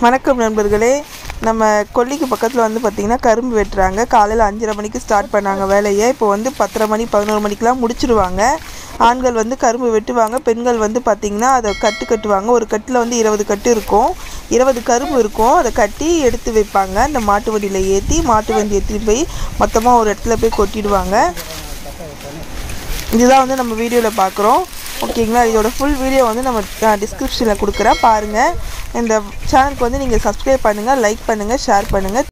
வணக்கம் நண்பர்களே நம்ம கொல்லிக்கு பக்கத்தில் வந்து பார்த்திங்கன்னா கரும்பு வெட்டுறாங்க காலையில் அஞ்சரை மணிக்கு ஸ்டார்ட் பண்ணாங்க வேலையை இப்போ வந்து பத்தரை மணி பதினோரு மணிக்கெலாம் முடிச்சிடுவாங்க ஆண்கள் வந்து கரும்பு வெட்டுவாங்க பெண்கள் வந்து பார்த்திங்கன்னா அதை கட்டு கட்டுவாங்க ஒரு கட்டில் வந்து இருபது கட்டு இருக்கும் இருபது கரும்பு இருக்கும் அதை கட்டி எடுத்து வைப்பாங்க இந்த மாட்டு வண்டியில் ஏற்றி மாட்டு வண்டி எடுத்துகிட்டு போய் மொத்தமாக ஒரு இடத்துல போய் கொட்டிடுவாங்க இதுதான் வந்து நம்ம வீடியோவில் பார்க்குறோம் ஓகேங்களா இதோட ஃபுல் வீடியோ வந்து நம்ம டிஸ்கிரிப்ஷனில் கொடுக்குறேன் பாருங்கள் இந்த சேனலுக்கு வந்து நீங்கள் சப்ஸ்கிரைப் பண்ணுங்கள் லைக் பண்ணுங்கள் ஷேர் பண்ணுங்கள்